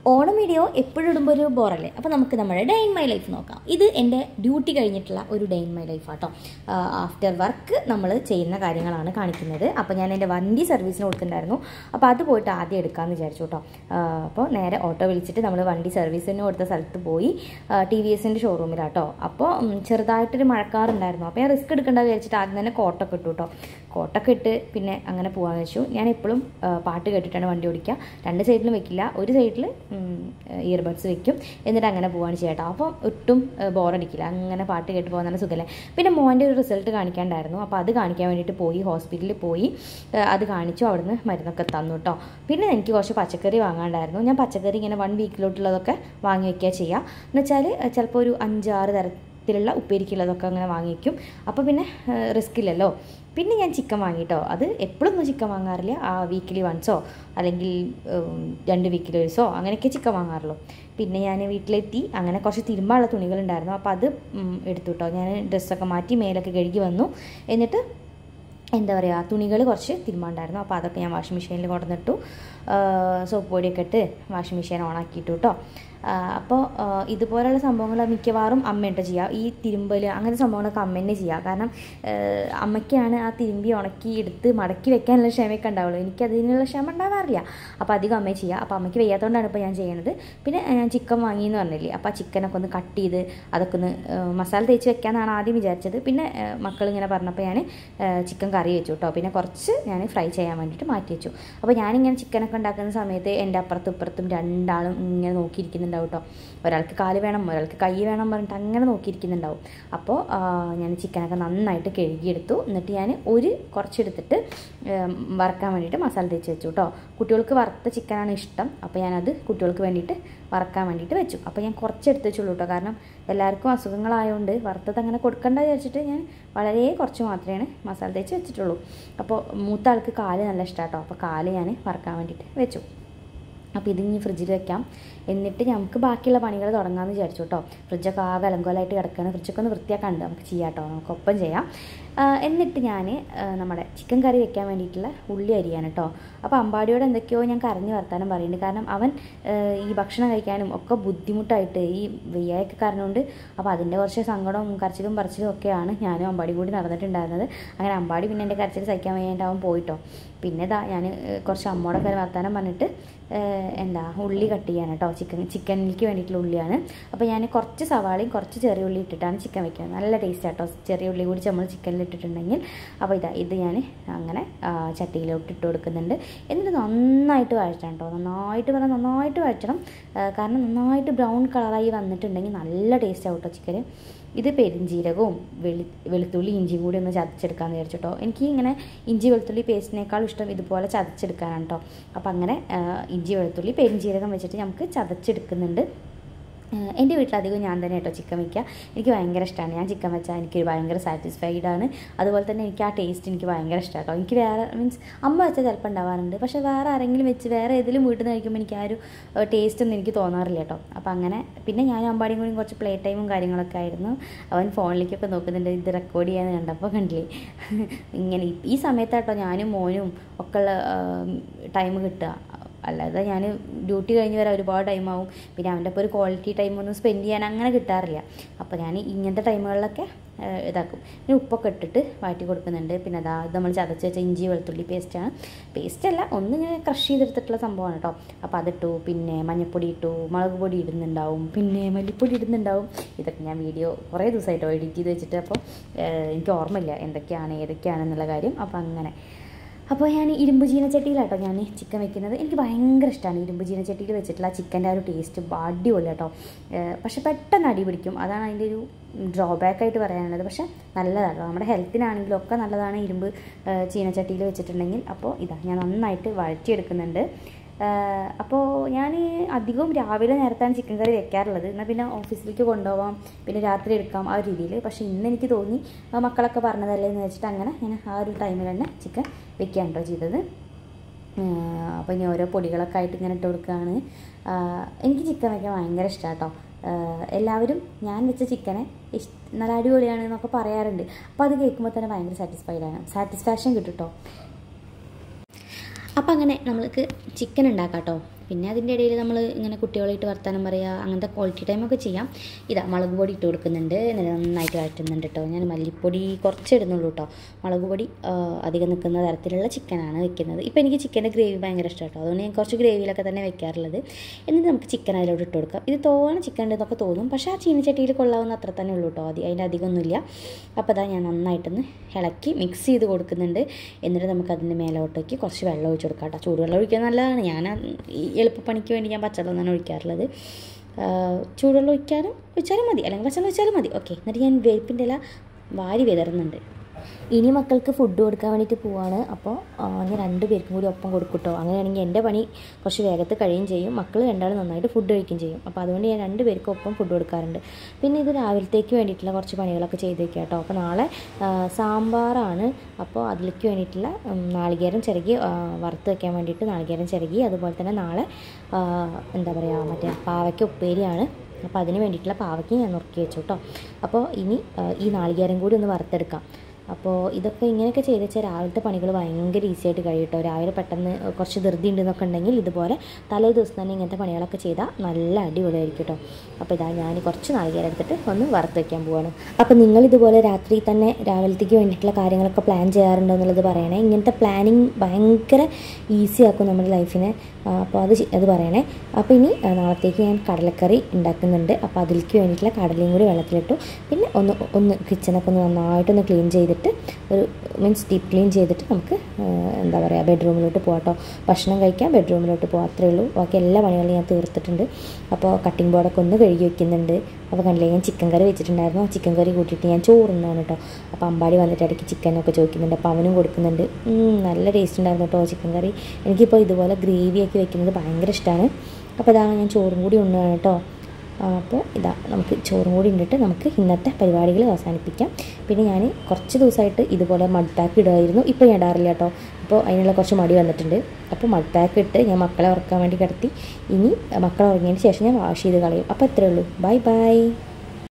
Onam video എപ്പോഴും ഇടുമ്പോൾ ഒരു ബോറല്ലേ അപ്പോൾ നമുക്ക് നമ്മുടെ ഡേ ഇൻ മൈ ലൈഫ് നോക്കാം ഇത് എൻ്റെ ഡ്യൂട്ടി കഴിഞ്ഞിട്ടുള്ള ഒരു ഡേ ഇൻ മൈ ലൈഫ് ആട്ടോ ആഫ്റ്റർ വർക്ക് നമ്മൾ ചെയ്യുന്ന കാര്യങ്ങളാണ് കാണിക്കുന്നത് അപ്പോൾ ഞാൻ എൻ്റെ വണ്ടി സർവീസിന് കൊടുക്കുന്നുണ്ടായിരുന്നു അപ്പോൾ അത് പോയിട്ട് ആദ്യം എടുക്കാമെന്ന് വിചാരിച്ചു കേട്ടോ അപ്പോൾ നേരെ ഓട്ടോ വിളിച്ചിട്ട് നമ്മൾ വണ്ടി സർവീസിന് കൊടുത്ത സ്ഥലത്ത് പോയി ടി വി എസിൻ്റെ ഷോറൂമിലാട്ടോ അപ്പോൾ ഉം, ചെറുതായിട്ടൊരു മഴക്കാറുണ്ടായിരുന്നു അപ്പോൾ ഞാൻ റിസ്ക് എടുക്കേണ്ട വിചാരിച്ചിട്ട് ആദ്യം തന്നെ കോട്ടൊക്കെ ഇട്ടു കേട്ടോ കോട്ടൊക്കെ ഇട്ട് പിന്നെ അങ്ങനെ പോകാമെന്ന് വെച്ചു ഞാൻ എപ്പോഴും പാട്ട് കേട്ടിട്ടാണ് വണ്ടി ഓടിക്കുക രണ്ട് സൈഡിലും വെക്കില്ല ഒരു സൈഡിൽ ഇയർബഡ്സ് വെക്കും എന്നിട്ട് അങ്ങനെ പോവാണ് ചെയ്യാട്ടോ അപ്പോൾ ഒട്ടും ബോറടിക്കില്ല അങ്ങനെ പാട്ട് കേട്ട് പോകാൻ നല്ല സുഖമല്ലേ പിന്നെ മോൻ്റെ ഒരു റിസൾട്ട് കാണിക്കാണ്ടായിരുന്നു അപ്പോൾ അത് കാണിക്കാൻ വേണ്ടിയിട്ട് പോയി ഹോസ്പിറ്റലിൽ പോയി ഏഹ് അത് കാണിച്ചു അവിടുന്ന് മരുന്നൊക്കെ തന്നു കേട്ടോ പിന്നെ എനിക്ക് കുറച്ച് പച്ചക്കറി വാങ്ങാണ്ടായിരുന്നു ഞാൻ പച്ചക്കറി ഇങ്ങനെ വൺ വീക്കിലോട്ടുള്ളതൊക്കെ വാങ്ങി വയ്ക്കുക ചെയ്യുക എന്നുവെച്ചാൽ ചിലപ്പോൾ ഒരു അഞ്ചാറ് തരത്തിലുള്ള ഉപ്പേരിക്കുള്ളതൊക്കെ അങ്ങനെ വാങ്ങി വയ്ക്കും അപ്പോൾ പിന്നെ റിസ്ക് ഇല്ലല്ലോ പിന്നെ ഞാൻ ചിക്കൻ വാങ്ങിട്ടോ അത് എപ്പോഴൊന്നും ചിക്കൻ വാങ്ങാറില്ല ആ വീക്കിലി വൺസോ അല്ലെങ്കിൽ ഉം, രണ്ട് വീക്കിലി ഒരിസോ അങ്ങനെയൊക്കെ ചിക്കൻ വാങ്ങാറുള്ളൂ പിന്നെ ഞാൻ വീട്ടിലെത്തി അങ്ങനെ കുറച്ച് തിരുമ്പാനുള്ള തുണികളുണ്ടായിരുന്നു അപ്പോൾ അത് ഉം, എടുത്തു കേട്ടോ ഞാൻ ഡ്രസ്സൊക്കെ മാറ്റി മേലൊക്കെ കഴുകി വന്നു എന്നിട്ട് എന്താ പറയുക തുണികൾ കുറച്ച് തിരുമ്മാണ്ടായിരുന്നു അപ്പോൾ അതൊക്കെ ഞാൻ വാഷിംഗ് മെഷീനിൽ കൊണ്ടുവന്നിട്ടു സോപ്പ് പൊടിയൊക്കെ ഇട്ട് വാഷിംഗ് മെഷീൻ ഓണാക്കിയിട്ടു കേട്ടോ അപ്പോൾ ഇതുപോലെയുള്ള സംഭവങ്ങൾ മിക്കവാറും അമ്മയിട്ട് ചെയ്യുക ഈ തിരുമ്പൽ അങ്ങനത്തെ സംഭവങ്ങളൊക്കെ അമ്മ തന്നെ ചെയ്യുക കാരണം ആ, അമ്മയ്ക്കാണ് ആ തിരുമ്പി ഉണക്കി എടുത്ത് മടക്കി വെക്കാനുള്ള ക്ഷമയൊക്കെ ഉണ്ടാവുള്ളൂ എനിക്ക് അതിനുള്ള ക്ഷമ ഉണ്ടാവാറില്ല അപ്പോൾ അധികം അമ്മയെ ചെയ്യുക അപ്പോൾ അമ്മയ്ക്ക് വയ്യാത്തതുകൊണ്ടാണ് ഇപ്പോൾ ഞാൻ ചെയ്യണത് പിന്നെ ഞാൻ ചിക്കൻ വാങ്ങിയെന്ന് പറഞ്ഞില്ലേ അപ്പോൾ ആ ചിക്കനൊക്കെ ഒന്ന് കട്ട് ചെയ്ത് അതൊക്കെ ഒന്ന് ആ, മസാല തേച്ച് വെക്കാമെന്നാണ് ആദ്യം വിചാരിച്ചത് പിന്നെ മക്കൾ ഇങ്ങനെ പറഞ്ഞപ്പോൾ ഞാൻ ചിക്കൻ കറി വെച്ചു കേട്ടോ പിന്നെ കുറച്ച് ഞാൻ ഫ്രൈ ചെയ്യാൻ വേണ്ടിയിട്ട് മാറ്റി വെച്ചു അപ്പോൾ ഞാനിങ്ങനെ ചിക്കനൊക്കെ ഉണ്ടാക്കുന്ന സമയത്ത് എൻ്റെ അപ്പുറത്തും ഇപ്പുറത്തും രണ്ടാളും ഇങ്ങനെ നോക്കിയിരിക്കുന്നുണ്ടാവും കേട്ടോ ഒരാൾക്ക് കാല് വേണം ഒരാൾക്ക് കൈ വേണം പറഞ്ഞിട്ട് അങ്ങനെ നോക്കിയിരിക്കുന്നുണ്ടാവും അപ്പോൾ ആ, ഞാൻ ചിക്കനൊക്കെ നന്നായിട്ട് കഴുകിയെടുത്തു എന്നിട്ട് ഞാൻ ഒരു കുറച്ചെടുത്തിട്ട് ഏം, വറക്കാൻ വേണ്ടിയിട്ട് മസാല തേച്ച് വെച്ചു കേട്ടോ കുട്ടികൾക്ക് വറുത്ത ചിക്കനാണ് ഇഷ്ടം അപ്പോൾ ഞാനത് കുട്ടികൾക്ക് വേണ്ടിയിട്ട് വറക്കാൻ വേണ്ടിയിട്ട് വെച്ചു അപ്പോൾ ഞാൻ കുറച്ചെടുത്ത് വെച്ചുള്ളൂ കേട്ടോ കാരണം എല്ലാവർക്കും അസുഖങ്ങളായതുകൊണ്ട് വറുത്തത് അങ്ങനെ കൊടുക്കണ്ട വിചാരിച്ചിട്ട് ഞാൻ വളരെ കുറച്ച് മാത്രമേ മസാല തേച്ച് വെച്ചിട്ടുള്ളൂ അപ്പോൾ മൂത്ത ആൾക്ക് കാല് നല്ല ഇഷ്ടമാണ് കേട്ടോ അപ്പോൾ കാല് ഞാൻ വറക്കാൻ വേണ്ടിയിട്ട് വെച്ചു അപ്പോൾ ഇത് ഇനി ഫ്രിഡ്ജിൽ വെക്കാം എന്നിട്ട് നമുക്ക് ബാക്കിയുള്ള പണികൾ തുടങ്ങാമെന്ന് വിചാരിച്ചു കേട്ടോ ഫ്രിഡ്ജൊക്കെ ആകെ അലങ്കോലമായിട്ട് കിടക്കുകയാണ് ഫ്രിഡ്ജൊക്കെ ഒന്ന് വൃത്തിയാക്കാണ്ട് നമുക്ക് ചെയ്യാം കേട്ടോ നമുക്ക് ഒപ്പം ചെയ്യാം ആ, എന്നിട്ട് ഞാൻ നമ്മുടെ ചിക്കൻ കറി വെക്കാൻ വേണ്ടിയിട്ടുള്ള ഉള്ളി അരിയാണ് കേട്ടോ അപ്പോൾ അമ്പാടിയോട് എന്തൊക്കെയോ ഞാൻ കരഞ്ഞ് വർത്താനം പറയുന്നുണ്ട് കാരണം അവൻ ആ, ഈ ഭക്ഷണം കഴിക്കാനും ഒക്കെ ബുദ്ധിമുട്ടായിട്ട് ഈ വെയ്യായൊക്കെ കാരണമുണ്ട് അപ്പോൾ അതിൻ്റെ കുറച്ച് സങ്കടവും കരച്ചിലും പറച്ചിലും ഒക്കെയാണ് ഞാനും അമ്പാടി കൂടി നടന്നിട്ടുണ്ടായിരുന്നത് അങ്ങനെ അമ്പാടി പിന്നെ എൻ്റെ കരച്ചിൽ സഹിക്കാൻ വേണ്ടിയിട്ട് അവൻ പോയിട്ടോ പിന്നെ ഇതാ ഞാൻ കുറച്ച് അമ്മോടൊക്കെ വർത്താനം പറഞ്ഞിട്ട് ഏഹ് എന്താ ഉള്ളി കട്ട് ചെയ്യാൻ കേട്ടോ ചിക്കൻ ചിക്കനിലേക്ക് വേണ്ടിയിട്ടുള്ള ഉള്ളിയാണ് അപ്പോൾ ഞാൻ കുറച്ച് സവാളയും കുറച്ച് ചെറിയ ഉള്ളി ഇട്ടിട്ടാണ് ചിക്കൻ വെക്കുന്നത് നല്ല ടേസ്റ്റ് ആട്ടോ ചെറിയ ഉള്ളി കൂടി നമ്മൾ ചിക്കനിൽ ഇട്ടിട്ടുണ്ടെങ്കിൽ അപ്പോൾ ഇതാ ഇത് ഞാൻ അങ്ങനെ ആ, ചട്ടിയിലോട്ട് ഇട്ട് കൊടുക്കുന്നുണ്ട് എന്നിട്ട് നന്നായിട്ട് വഴറ്റണം കേട്ടോ നന്നായിട്ട് പറഞ്ഞാൽ നന്നായിട്ട് വഴറ്റണം ആ, കാരണം നന്നായിട്ട് ബ്രൗൺ കളറായി വന്നിട്ടുണ്ടെങ്കിൽ നല്ല ടേസ്റ്റ് ആവും കേട്ടോ ചിക്കന് ഇത് പെരിഞ്ജീരകവും വെളി വെളുത്തുള്ളി ഇഞ്ചിയും കൂടി ഒന്ന് ചതച്ചെടുക്കാമെന്ന് വിചാരിച്ചു കേട്ടോ എനിക്ക് ഇങ്ങനെ ഇഞ്ചി വെളുത്തുള്ളി പേസ്റ്റിനേക്കാളും ഇഷ്ടം ഇതുപോലെ ചതച്ചെടുക്കാനാണ് കേട്ടോ അപ്പോൾ അങ്ങനെ ആ, ഇഞ്ചി വെളുത്തുള്ളി പെരിഞ്ജീരകം വെച്ചിട്ട് നമുക്ക് ചതച്ചെടുക്കുന്നുണ്ട് ഏഹ് എൻ്റെ വീട്ടിലധികം ഞാൻ തന്നെ കേട്ടോ ചിക്കൻ വയ്ക്കുക എനിക്ക് ഭയങ്കര ഇഷ്ടമാണ് ഞാൻ ചിക്കൻ വെച്ചാൽ എനിക്ക് ഭയങ്കര സാറ്റിസ്ഫൈഡ് ആണ് അതുപോലെ തന്നെ എനിക്ക് ആ ടേസ്റ്റ് എനിക്ക് ഭയങ്കര ഇഷ്ടമാണ് കേട്ടോ എനിക്ക് വേറെ മീൻസ് അമ്മ വെച്ചാൽ ചിലപ്പോൾ ഉണ്ടാവാറുണ്ട് പക്ഷേ വേറെ ആരെങ്കിലും വെച്ച് വേറെ ഏതെങ്കിലും വീട്ടിൽ നിന്ന് കഴിക്കുമ്പോൾ എനിക്ക് ആ ഒരു ടേസ്റ്റ് ഒന്നും എനിക്ക് തോന്നാറില്ല കേട്ടോ അപ്പോൾ അങ്ങനെ പിന്നെ ഞാൻ അമ്പാടിയും കൂടി കുറച്ച് പ്ലേ ടൈമും കാര്യങ്ങളൊക്കെ ആയിരുന്നു അവൻ ഫോണിലേക്കൊക്കെ നോക്കുന്നുണ്ട് ഇത് റെക്കോർഡ് ചെയ്യാന്ന് കണ്ടപ്പോൾ കണ്ടില്ലേ ഇങ്ങനെ ഈ- ഈ സമയത്താട്ടോ ഞാനും മോനും ഒക്കെ ഉള്ള ടൈം കിട്ടുക അല്ലാതെ ഞാൻ ഡ്യൂട്ടി കഴിഞ്ഞ് വരാൻ ഒരുപാട് ടൈമാവും പിന്നെ അവൻ്റെ ഒപ്പം ഒരു ക്വാളിറ്റി ടൈം ഒന്നും സ്പെൻഡ് ചെയ്യാൻ അങ്ങനെ കിട്ടാറില്ല അപ്പോൾ ഞാൻ ഇങ്ങനത്തെ ടൈമുകളിലൊക്കെ ഏഹ്, ഇതാക്കും പിന്നെ ഉപ്പൊക്കെ ഇട്ടിട്ട് വാറ്റി കൊടുക്കുന്നുണ്ട് പിന്നെ അതാ ഇത് നമ്മൾ ചതച്ച് വെച്ച ഇഞ്ചി വെളുത്തുള്ളി പേസ്റ്റാണ് പേസ്റ്റ് അല്ല ഒന്ന് ഇങ്ങനെ ക്രഷ് ചെയ്തെടുത്തിട്ടുള്ള സംഭവമാണ് കേട്ടോ അപ്പോൾ അതിട്ടു പിന്നെ മഞ്ഞൾപ്പൊടി ഇട്ടു മുളക് പൊടി ഇടുന്നുണ്ടാവും പിന്നെ മല്ലിപ്പൊടി ഇടുന്നുണ്ടാവും ഇതൊക്കെ ഞാൻ വീഡിയോ കുറേ ദിവസമായിട്ടോ എഡിറ്റ് ചെയ്ത് വെച്ചിട്ട് അപ്പോൾ ഏഹ്, എനിക്ക് ഓർമ്മയില്ല എന്തൊക്കെയാണ് ഏതൊക്കെയാണെന്നുള്ള കാര്യം അപ്പോൾ അങ്ങനെ അപ്പോൾ ഞാൻ ഇരുമ്പ് ചീനച്ചട്ടിയിലാട്ടോ ഞാൻ ചിക്കൻ വെക്കുന്നത് എനിക്ക് ഭയങ്കര ഇഷ്ടമാണ് ഇരുമ്പ് ചീനച്ചട്ടിയിൽ വെച്ചിട്ടുള്ള ആ ചിക്കൻ്റെ ആ ഒരു ടേസ്റ്റ് അടിപൊളി കേട്ടോ ഏഹ് പക്ഷെ പെട്ടെന്ന് അടി പിടിക്കും അതാണ് അതിൻ്റെ ഒരു ഡ്രോബാക്ക് ആയിട്ട് പറയാനുള്ളത് പക്ഷെ നല്ലതാണ് കേട്ടോ നമ്മുടെ ഹെൽത്തിനാണെങ്കിലും ഒക്കെ നല്ലതാണ് ഇരുമ്പ് ഏഹ് ചീനച്ചട്ടിയിൽ വെച്ചിട്ടുണ്ടെങ്കിൽ അപ്പോൾ ഇതാ ഞാൻ നന്നായിട്ട് വഴറ്റിയെടുക്കുന്നുണ്ട് ഏഹ് അപ്പോൾ ഞാൻ അധികവും രാവിലെ നേരത്താണ് ചിക്കൻ കറി വെക്കാറുള്ളത് എന്നാൽ പിന്നെ ഓഫീസിലേക്ക് കൊണ്ടുപോകാം പിന്നെ രാത്രി എടുക്കാം ആ ഒരു രീതിയിൽ പക്ഷേ ഇന്ന് എനിക്ക് തോന്നി ആ മക്കളൊക്കെ പറഞ്ഞതല്ലേ എന്ന് വെച്ചിട്ട് അങ്ങനെ ഞാൻ ആ ഒരു ടൈമിൽ തന്നെ ചിക്കൻ വെക്കുകയാണ് കേട്ടോ ചെയ്തത് അപ്പോൾ ഇനി ഓരോ പൊടികളൊക്കെ ആയിട്ട് ഇങ്ങനെ ഇട്ട് കൊടുക്കുകയാണ് ആഹ് എനിക്ക് ചിക്കൻ വയ്ക്കാൻ ഭയങ്കര ഇഷ്ടമാണ് കേട്ടോ എല്ലാവരും ഞാൻ വെച്ച ചിക്കനെ ഇഷ് നല്ല അടിപൊളിയാണ് എന്നൊക്കെ പറയാറുണ്ട് അപ്പോൾ അത് കേൾക്കുമ്പോൾ തന്നെ ഭയങ്കര സാറ്റിസ്ഫൈഡ് ആണ് സാറ്റിസ്ഫാക്ഷൻ കിട്ടും കേട്ടോ അപ്പോൾ അങ്ങനെ നമ്മൾക്ക് ചിക്കൻ ഉണ്ടാക്കാം കേട്ടോ പിന്നെ അതിൻ്റെ ഇടയിൽ നമ്മൾ ഇങ്ങനെ കുട്ടികളായിട്ട് വർത്താനം പറയുക അങ്ങനത്തെ ക്വാളിറ്റി ടൈമൊക്കെ ചെയ്യാം ഇതാ മുളക് പൊടി ഇട്ട് കൊടുക്കുന്നുണ്ട് എന്നിട്ട് നന്നായിട്ട് വഴറ്റുന്നുണ്ട് കേട്ടോ ഞാൻ മല്ലിപ്പൊടി കുറച്ച് ഇടുന്നുള്ളൂ കേട്ടോ മുളക് പൊടി ആ, അധികം നിൽക്കുന്ന തരത്തിലുള്ള ചിക്കനാണ് വെക്കുന്നത് ഇപ്പോൾ എനിക്ക് ചിക്കൻ്റെ ഗ്രേവി ഭയങ്കര ഇഷ്ടം കേട്ടോ അതുകൊണ്ട് ഞാൻ കുറച്ച് ഗ്രേവിയിലൊക്കെ തന്നെ വെക്കാറുള്ളത് എന്നിട്ട് നമുക്ക് ചിക്കൻ അതിലോട്ട് ഇട്ട് കൊടുക്കാം ഇത് തോന ചിക്കൻ ഉണ്ടെന്നൊക്കെ തോന്നും പക്ഷേ ആ ചീനിച്ചട്ടിയിൽ കൊള്ളാവുന്ന അത്ര തന്നെ ഉള്ളൂ കേട്ടോ അതി അതിൻ്റെ അധികമൊന്നുമില്ല അപ്പോൾ അതാ ഞാൻ നന്നായിട്ടൊന്ന് ഇളക്കി മിക്സ് ചെയ്ത് കൊടുക്കുന്നുണ്ട് എന്നിട്ട് നമുക്ക് അതിൻ്റെ മേലോട്ടേക്ക് കുറച്ച് വെള്ളം ഒഴിച്ച് കൊടുക്കാം കേട്ടോ ചൂടുവെള്ളം ഒഴിക്കാൻ നല്ലതാണ് ഞാൻ ആ ഈ എളുപ്പപ്പണിക്ക് വേണ്ടി ഞാൻ പച്ചവെള്ളം തന്നെ ഒഴിക്കാറുള്ളത് ആ, ചൂടുവെള്ളം ഒഴിക്കാനും ഒഴിച്ചാലും മതി അല്ലെങ്കിൽ പച്ചവെള്ളം ഒഴിച്ചാലും മതി ഓക്കെ എന്നിട്ട് ഞാൻ വേപ്പിൻ്റെ ഇല വാരി വിതറുന്നുണ്ട് ഇനി മക്കൾക്ക് ഫുഡ് കൊടുക്കാൻ വേണ്ടിയിട്ട് പോവാണ് അപ്പോൾ ആ, ഞാൻ രണ്ട് പേർക്കും കൂടി ഒപ്പം കൊടുക്കും കേട്ടോ അങ്ങനെയാണെങ്കിൽ എൻ്റെ പണി കുറച്ച് വേഗത്തിൽ കഴിയുകയും ചെയ്യും മക്കൾ രണ്ടാളും നന്നായിട്ട് ഫുഡ് കഴിക്കുകയും ചെയ്യും അപ്പോൾ അതുകൊണ്ട് ഞാൻ രണ്ട് പേർക്കും ഒപ്പം ഫുഡ് കൊടുക്കാറുണ്ട് പിന്നെ ഇത് രാവിലത്തേക്ക് വേണ്ടിയിട്ടുള്ള കുറച്ച് പണികളൊക്കെ ചെയ്ത് വെക്കുക കേട്ടോ അപ്പോൾ നാളെ ആ, സാമ്പാറാണ് അപ്പോൾ അതിലേക്ക് വേണ്ടിയിട്ടുള്ള ഉം, നാളികേരം ചിരകി ആ, വറുത്ത് വെക്കാൻ വേണ്ടിയിട്ട് നാളികേരം ചിരകി അതുപോലെ തന്നെ നാളെ ആ, എന്താ പറയുക മറ്റേ പാവയ്ക്ക ഉപ്പേരിയാണ് അപ്പോൾ അതിന് വേണ്ടിയിട്ടുള്ള പാവയ്ക്ക് ഞാൻ നുറുക്കി വെച്ചു കേട്ടോ അപ്പോൾ ഇനി ആ, ഈ നാളികേരം കൂടി ഒന്ന് വറുത്തെടുക്കാം അപ്പോൾ ഇതൊക്കെ ഇങ്ങനെയൊക്കെ ചെയ്ത് വെച്ചാൽ രാവിലത്തെ പണികൾ ഭയങ്കര ഈസി ആയിട്ട് കഴിയും കേട്ടോ രാവിലെ പെട്ടെന്ന് കുറച്ച് ധൃതി ഉണ്ടെന്നൊക്കെ ഉണ്ടെങ്കിൽ ഇതുപോലെ തലേ ദിവസം തന്നെ ഇങ്ങനത്തെ പണികളൊക്കെ ചെയ്താൽ നല്ല അടിപൊളിയായിരിക്കും കേട്ടോ അപ്പോൾ ഇതാ ഞാൻ കുറച്ച് നാളികേരം എടുത്തിട്ട് ഒന്ന് വറുത്ത് വയ്ക്കാൻ പോവാണ് അപ്പോൾ നിങ്ങൾ ഇതുപോലെ രാത്രി തന്നെ രാവിലത്തേക്ക് വേണ്ടിയിട്ടുള്ള കാര്യങ്ങളൊക്കെ പ്ലാൻ ചെയ്യാറുണ്ടോ എന്നുള്ളത് പറയണേ ഇങ്ങനത്തെ പ്ലാനിങ് ഭയങ്കര ഈസി ആക്കും നമ്മുടെ ലൈഫിനെ ആ, അപ്പോൾ അത് ചെ- അത് പറയണേ അപ്പോൾ ഇനി ആ, നാളത്തേക്ക് ഞാൻ കടലക്കറി ഉണ്ടാക്കുന്നുണ്ട് അപ്പോൾ അതിലേക്ക് വേണ്ടിയിട്ടുള്ള കടലയും കൂടി വെള്ളത്തിലിട്ടു പിന്നെ ഒന്ന് ഒന്ന് കിച്ചണൊക്കെ ഒന്ന് നന്നായിട്ടൊന്ന് ക്ലീൻ ചെയ്തിട്ട് ഒരു മീൻസ് ഡീപ്പ് ക്ലീൻ ചെയ്തിട്ട് നമുക്ക് ആ, എന്താ പറയുക ബെഡ്റൂമിലോട്ട് പോകാട്ടോ ഭക്ഷണം കഴിക്കാൻ ബെഡ്റൂമിലോട്ട് പോകാം അത്രേ ഉള്ളൂ ബാക്കി എല്ലാ പണികളും ഞാൻ തീർത്തിട്ടുണ്ട് അപ്പോൾ കട്ടിംഗ് ബോർഡൊക്കെ ഒന്ന് കഴുകി വെക്കുന്നുണ്ട് അപ്പോൾ കണ്ടില്ലേ ഞാൻ ചിക്കൻ കറി വെച്ചിട്ടുണ്ടായിരുന്നു ആ ചിക്കൻ കറി കൂട്ടിയിട്ട് ഞാൻ ചോറുണ്ടാണ് കേട്ടോ അപ്പോൾ അമ്പാടി വന്നിട്ട് ഇടയ്ക്ക് ചിക്കനൊക്കെ ചോദിക്കുന്നുണ്ട് അപ്പോൾ അവനും കൊടുക്കുന്നുണ്ട് ഉം, നല്ല ടേസ്റ്റ് ഉണ്ടായിരുന്നു കേട്ടോ ചിക്കൻ കറി എനിക്കിപ്പോൾ ഇതുപോലെ ഗ്രേവിയൊക്കെ വെക്കുന്നത് ഭയങ്കര ഇഷ്ടമാണ് അപ്പോൾ ഇതാണ് ഞാൻ ചോറും കൂടി ഉണ്ണുകയാണ് കേട്ടോ ആ, അപ്പോൾ ഇതാ നമുക്ക് ചോറും കൂടി ഉണ്ടിട്ട് നമുക്ക് ഇന്നത്തെ പരിപാടികൾ അവസാനിപ്പിക്കാം പിന്നെ ഞാൻ കുറച്ച് ദിവസമായിട്ട് ഇതുപോലെ മഡ് പാക്ക് ഇടുമായിരുന്നു ഇപ്പോൾ ഞാൻ ഇടാറില്ല കേട്ടോ അപ്പോൾ അതിനുള്ള കുറച്ച് മടി വന്നിട്ടുണ്ട് അപ്പോൾ മഡ് പാക്ക് ഇട്ട് ഞാൻ മക്കളെ ഉറക്കാൻ വേണ്ടി കിടത്തി ഇനി മക്കളെ ഉറങ്ങിയതിന് ശേഷം ഞാൻ വാഷ് ചെയ്ത് കളയും അപ്പോൾ ഇത്രയേ ഉള്ളൂ ബൈ ബൈ